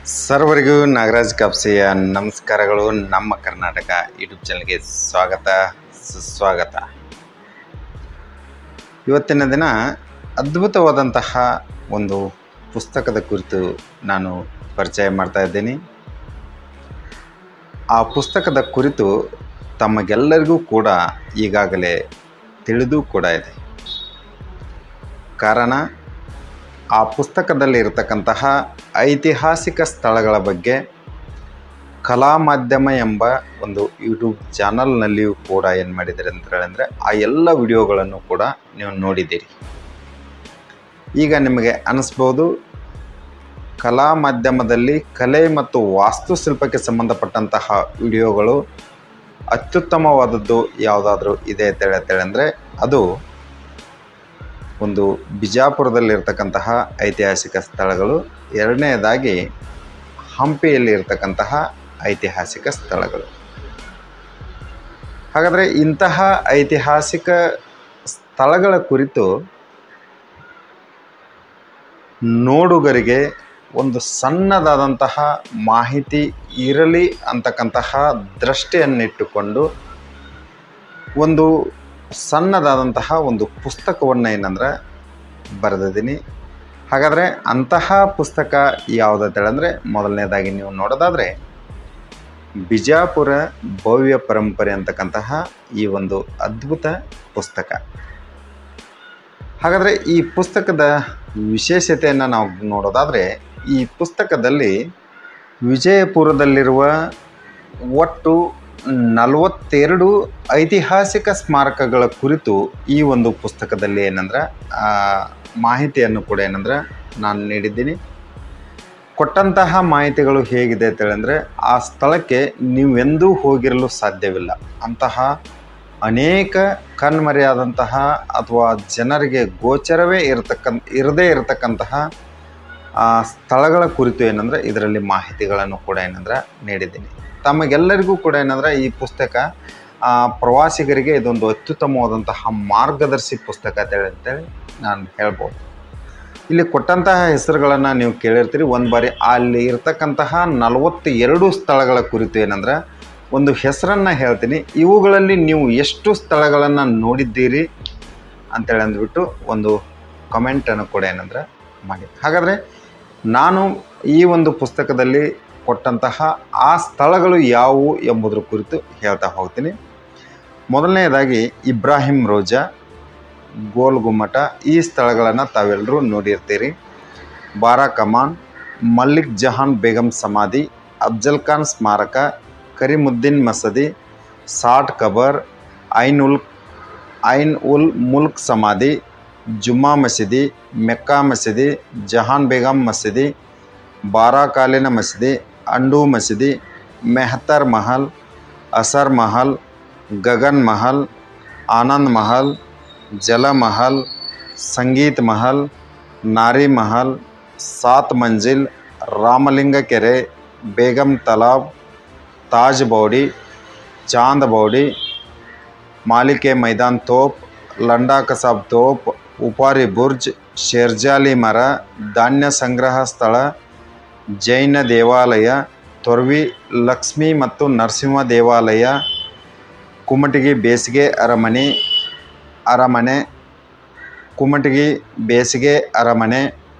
ಸರ್ವರಿಗೂ ನಾಗರಾಜ್ ಕಾಪ್ಸೆಯ ನಮಸ್ಕಾರಗಳು ನಮ್ಮ ಕರ್ನಾಟಕ ಯೂಟ್ಯೂಬ್ ಚಾನಲ್ಗೆ ಸ್ವಾಗತ ಸುಸ್ವಾಗತ ಇವತ್ತಿನ ದಿನ ಅದ್ಭುತವಾದಂತಹ ಒಂದು ಪುಸ್ತಕದ ಕುರಿತು ನಾನು ಪರಿಚಯ ಮಾಡ್ತಾ ಇದ್ದೀನಿ ಆ ಪುಸ್ತಕದ ಕುರಿತು ತಮಗೆಲ್ಲರಿಗೂ ಕೂಡ ಈಗಾಗಲೇ ತಿಳಿದು ಕೂಡ ಇದೆ ಕಾರಣ ಆ ಪುಸ್ತಕದಲ್ಲಿ ಇರತಕ್ಕಂತಹ ಐತಿಹಾಸಿಕ ಸ್ಥಳಗಳ ಬಗ್ಗೆ ಕಲಾ ಮಾಧ್ಯಮ ಎಂಬ ಒಂದು ಯೂಟ್ಯೂಬ್ ಚಾನಲ್ನಲ್ಲಿಯೂ ಕೂಡ ಏನು ಮಾಡಿದ್ದಾರೆ ಅಂತ ಹೇಳಿದ್ರೆ ಆ ಎಲ್ಲ ವಿಡಿಯೋಗಳನ್ನು ಕೂಡ ನೀವು ನೋಡಿದ್ದೀರಿ ಈಗ ನಿಮಗೆ ಅನ್ನಿಸ್ಬೋದು ಕಲಾ ಮಾಧ್ಯಮದಲ್ಲಿ ಕಲೆ ಮತ್ತು ವಾಸ್ತುಶಿಲ್ಪಕ್ಕೆ ಸಂಬಂಧಪಟ್ಟಂತಹ ವಿಡಿಯೋಗಳು ಅತ್ಯುತ್ತಮವಾದದ್ದು ಯಾವುದಾದ್ರೂ ಇದೆ ಅಂತೇಳಿ ಅಂತೇಳಂದರೆ ಅದು ಒಂದು ಬಿಜಾಪುರದಲ್ಲಿರ್ತಕ್ಕಂತಹ ಐತಿಹಾಸಿಕ ಸ್ಥಳಗಳು ಎರಡನೆಯದಾಗಿ ಹಂಪಿಯಲ್ಲಿ ಇರ್ತಕ್ಕಂತಹ ಐತಿಹಾಸಿಕ ಸ್ಥಳಗಳು ಹಾಗಾದರೆ ಇಂತಹ ಐತಿಹಾಸಿಕ ಸ್ಥಳಗಳ ಕುರಿತು ನೋಡುಗರಿಗೆ ಒಂದು ಸಣ್ಣದಾದಂತಹ ಮಾಹಿತಿ ಇರಲಿ ಅಂತಕ್ಕಂತಹ ದೃಷ್ಟಿಯನ್ನಿಟ್ಟುಕೊಂಡು ಒಂದು ಸಣ್ಣದಾದಂತಹ ಒಂದು ಪುಸ್ತಕವನ್ನು ಏನಂದ್ರೆ ಬರೆದಿದ್ದೀನಿ ಹಾಗಾದರೆ ಅಂತಹ ಪುಸ್ತಕ ಯಾವುದಂತೇಳಂದರೆ ಮೊದಲನೇದಾಗಿ ನೀವು ನೋಡೋದಾದರೆ ಬಿಜಾಪುರ ಭವ್ಯ ಪರಂಪರೆ ಅಂತಕ್ಕಂತಹ ಈ ಒಂದು ಅದ್ಭುತ ಪುಸ್ತಕ ಹಾಗಾದರೆ ಈ ಪುಸ್ತಕದ ವಿಶೇಷತೆಯನ್ನು ನಾವು ನೋಡೋದಾದರೆ ಈ ಪುಸ್ತಕದಲ್ಲಿ ವಿಜಯಪುರದಲ್ಲಿರುವ ಒಟ್ಟು ನಲವತ್ತೆರಡು ಐತಿಹಾಸಿಕ ಸ್ಮಾರಕಗಳ ಕುರಿತು ಈ ಒಂದು ಪುಸ್ತಕದಲ್ಲಿ ಏನಂದ್ರೆ ಆ, ಮಾಹಿತಿಯನ್ನು ಕೂಡ ಏನಂದ್ರೆ ನಾನು ನೀಡಿದ್ದೀನಿ ಕೊಟ್ಟಂತಹ ಮಾಹಿತಿಗಳು ಹೇಗಿದೆ ಅಂತೇಳಂದರೆ ಆ ಸ್ಥಳಕ್ಕೆ ನೀವೆಂದೂ ಹೋಗಿರಲು ಸಾಧ್ಯವಿಲ್ಲ ಅಂತಹ ಅನೇಕ ಕಣ್ಮರೆಯಾದಂತಹ ಅಥವಾ ಜನರಿಗೆ ಗೋಚರವೇ ಇರತಕ್ಕಂಥ ಇರದೇ ಇರತಕ್ಕಂತಹ ಆ ಸ್ಥಳಗಳ ಕುರಿತು ಏನಂದರೆ ಇದರಲ್ಲಿ ಮಾಹಿತಿಗಳನ್ನು ಕೂಡ ಏನಂದ್ರೆ ನೀಡಿದ್ದೀನಿ ತಮಗೆಲ್ಲರಿಗೂ ಕೂಡ ಏನಂದ್ರೆ ಈ ಪುಸ್ತಕ ಆ, ಪ್ರವಾಸಿಗರಿಗೆ ಇದೊಂದು ಅತ್ಯುತ್ತಮವಾದಂತಹ ಮಾರ್ಗದರ್ಶಿ ಪುಸ್ತಕ ಅಂತೇಳಿ ಅಂತೇಳಿ ನಾನು ಹೇಳ್ಬೋದು ಇಲ್ಲಿ ಕೊಟ್ಟಂತಹ ಹೆಸರುಗಳನ್ನು ನೀವು ಕೇಳಿರ್ತೀರಿ ಒಂದು ಬಾರಿ ಅಲ್ಲಿ ಇರ್ತಕ್ಕಂತಹ ನಲವತ್ತು ಎರಡು ಸ್ಥಳಗಳ ಕುರಿತು ಏನಂದ್ರೆ ಒಂದು ಹೆಸರನ್ನು ಹೇಳ್ತೀನಿ ಇವುಗಳಲ್ಲಿ ನೀವು ಎಷ್ಟು ಸ್ಥಳಗಳನ್ನು ನೋಡಿದ್ದೀರಿ ಅಂತೇಳಿ ಅಂದ್ಬಿಟ್ಟು ಒಂದು ಕಮೆಂಟನ್ನು ಕೂಡ ಏನಂದ್ರೆ ಮಾಡಿ ಹಾಗಾದರೆ ನಾನು ಈ ಒಂದು ಪುಸ್ತಕದಲ್ಲಿ ಕೊಟ್ಟಂತಹ ಆ ಸ್ಥಳಗಳು ಯಾವುವು ಎಂಬುದರ ಕುರಿತು ಹೇಳ್ತಾ ಹೋಗ್ತೀನಿ ಮೊದಲನೆಯದಾಗಿ ಇಬ್ರಾಹಿಂ ರೋಜಾ ಗೋಲ್ ಗುಮ್ಮಟ ಈ ಸ್ಥಳಗಳನ್ನು ತಾವೆಲ್ಲರೂ ನೋಡಿರ್ತೀರಿ ಬಾರಾ ಕಮಾನ್ ಮಲ್ಲಿಕ್ ಜಹಾನ್ ಬೇಗಂ ಸಮಾಧಿ ಅಫ್ಜಲ್ ಖಾನ್ ಸ್ಮಾರಕ ಕರಿಮುದ್ದೀನ್ ಮಸದಿ ಸಾಟ್ ಕಬರ್ ಐನ್ ಉಲ್ ಐನ್ ಉಲ್ ಮುಲ್ಕ್ ಸಮಾಧಿ ಜುಮ್ಮಾ ಮಸೀದಿ ಮೆಕ್ಕಾ ಮಸೀದಿ ಜಹಾನ್ ಬೇಗಂ ಮಸೀದಿ ಬಾರಾಕಾಲಿನ ಮಸೀದಿ ಅಂಡು ಮಸೀದಿ ಮೆಹತರ್ ಮಹಲ್ ಅಸರ್ ಮಹಲ್ ಗಗನ್ ಮಹಲ್ ಆನಂದ್ ಮಹಲ್ ಜಲ ಮಹಲ್ ಸಂಗೀತ್ ಮಹಲ್ ನಾರಿ ಮಹಲ್ ಸಾತ್ ಮಂಜಿಲ್ ರಾಮಲಿಂಗ ಕೆರೆ ಬೇಗಂ ತಲಾಬ್ ತಾಜ್ ಬೌಡಿ ಚಾಂದ್ ಬೌಡಿ ಮಾಲಿಕೆ ಮೈದಾನ್ ತೋಪ್ ಲಂಡಾ ಕಸಾಬ್ ತೋಪ್ ಉಪಾರಿ ಬುರ್ಜ್ ಶೇರ್ಜಾಲಿ ಮರ ಧಾನ್ಯ ಸಂಗ್ರಹ ಸ್ಥಳ ಜೈನ ದೇವಾಲಯ ತೊರ್ವಿ ಲಕ್ಷ್ಮಿ ಮತ್ತು ನರಸಿಂಹ ದೇವಾಲಯ ಕುಮಟಗಿ ಬೇಸಿಗೆ ಅರಮನೆ ಅರಮನೆ ಕುಮಟಗಿ ಬೇಸಿಗೆ ಅರಮನೆ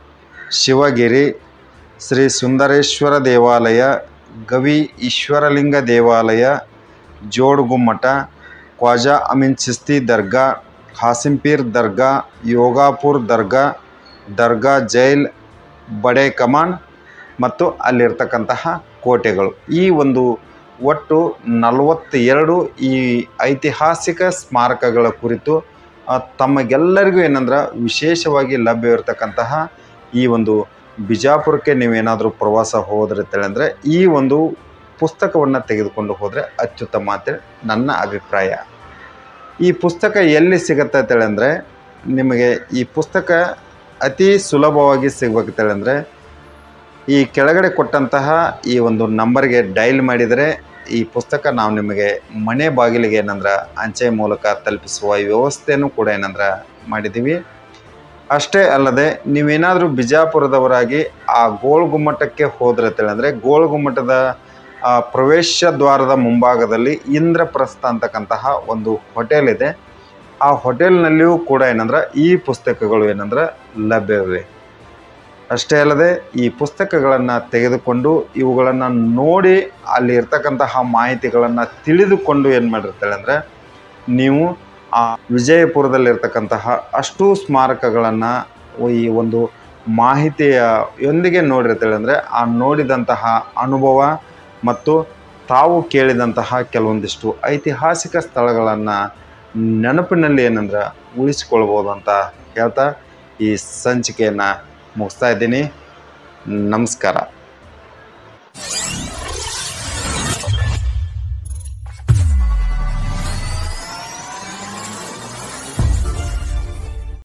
ಶಿವಗಿರಿ ಶ್ರೀ ಸುಂದರೇಶ್ವರ ದೇವಾಲಯ ಗವಿ ಈಶ್ವರಲಿಂಗ ದೇವಾಲಯ ಜೋಡುಗುಮ್ಮಟ ಖ್ವಾಜಾ ಅಮೀನ್ ಚಿಸ್ತಿ ದರ್ಗಾ ಹಾಸಿಂಪೀರ್ ದರ್ಗಾ ಯೋಗಾಪುರ್ ದರ್ಗಾ ದರ್ಗಾ ಜೈಲ್ ಬಡೆ ಕಮಾನ್ ಮತ್ತು ಅಲ್ಲಿರ್ತಕ್ಕಂತಹ ಕೋಟೆಗಳು ಈ ಒಂದು ಒಟ್ಟು ನಲವತ್ತೆರಡು ಈ ಐತಿಹಾಸಿಕ ಸ್ಮಾರಕಗಳ ಕುರಿತು ಆ, ತಮಗೆಲ್ಲರಿಗೂ ಏನಂದ್ರೆ ವಿಶೇಷವಾಗಿ ಲಭ್ಯವಿರತಕ್ಕಂತಹ ಈ ಒಂದು ಬಿಜಾಪುರಕ್ಕೆ ನೀವೇನಾದರೂ ಪ್ರವಾಸ ಹೋದ್ರೆ ಅಂತೇಳಂದರೆ ಈ ಒಂದು ಪುಸ್ತಕವನ್ನು ತೆಗೆದುಕೊಂಡು ಹೋದರೆ ಅತ್ಯುತ್ತಮ ಅಂತೇಳಿ ನನ್ನ ಅಭಿಪ್ರಾಯ ಈ ಪುಸ್ತಕ ಎಲ್ಲಿ ಸಿಗುತ್ತೆ ಅಂತೇಳಂದರೆ ನಿಮಗೆ ಈ ಪುಸ್ತಕ ಅತಿ ಸುಲಭವಾಗಿ ಸಿಗ್ಬೇಕಂತೇಳಂದರೆ ಈ ಕೆಳಗಡೆ ಕೊಟ್ಟಂತಹ ಈ ಒಂದು ನಂಬರ್ಗೆ ಡೈಲ್ ಮಾಡಿದರೆ ಈ ಪುಸ್ತಕ ನಾವು ನಿಮಗೆ ಮನೆ ಬಾಗಿಲಿಗೆ ಏನಂದ್ರೆ ಅಂಚೆ ಮೂಲಕ ತಲುಪಿಸುವ ವ್ಯವಸ್ಥೆನೂ ಕೂಡ ಏನಂದ್ರೆ ಮಾಡಿದ್ದೀವಿ ಅಷ್ಟೇ ಅಲ್ಲದೆ ನೀವೇನಾದರೂ ಬಿಜಾಪುರದವರಾಗಿ ಆ ಗೋಲ್ ಗುಮ್ಮಟಕ್ಕೆ ಹೋದ್ರೆ ಅಂದರೆ ಗೋಲ್ ಗುಮ್ಮಟದ ಆ, ಪ್ರವೇಶ ದ್ವಾರದ ಮುಂಭಾಗದಲ್ಲಿ ಇಂದ್ರಪ್ರಸ್ಥ ಅಂತಕ್ಕಂತಹ ಒಂದು ಹೋಟೆಲ್ ಇದೆ ಆ ಹೋಟೆಲ್ನಲ್ಲಿಯೂ ಕೂಡ ಏನಂದ್ರೆ ಈ ಪುಸ್ತಕಗಳು ಏನಂದ್ರೆ ಲಭ್ಯವಿವೆ ಅಷ್ಟೇ ಅಲ್ಲದೆ ಈ ಪುಸ್ತಕಗಳನ್ನು ತೆಗೆದುಕೊಂಡು ಇವುಗಳನ್ನು ನೋಡಿ ಅಲ್ಲಿ ಇರ್ತಕ್ಕಂತಹ ಮಾಹಿತಿಗಳನ್ನು ತಿಳಿದುಕೊಂಡು ಏನು ಮಾಡಿರ್ತಾಳೆ ಅಂದರೆ ನೀವು ಆ ವಿಜಯಪುರದಲ್ಲಿರ್ತಕ್ಕಂತಹ ಅಷ್ಟು ಸ್ಮಾರಕಗಳನ್ನು ಈ ಒಂದು ಮಾಹಿತಿಯ ಯೊಂದಿಗೆ ನೋಡಿರ್ತಾಳೆ ಅಂದರೆ ಆ ನೋಡಿದಂತಹ ಅನುಭವ ಮತ್ತು ತಾವು ಕೇಳಿದಂತಹ ಕೆಲವೊಂದಿಷ್ಟು ಐತಿಹಾಸಿಕ ಸ್ಥಳಗಳನ್ನು ನೆನಪಿನಲ್ಲಿ ಏನಂದ್ರೆ ಉಳಿಸ್ಕೊಳ್ಬೋದು ಅಂತ ಹೇಳ್ತಾ ಈ ಸಂಚಿಕೆಯನ್ನು ಮುಗಿಸ್ತಾ ಇದ್ದೀನಿ ನಮಸ್ಕಾರ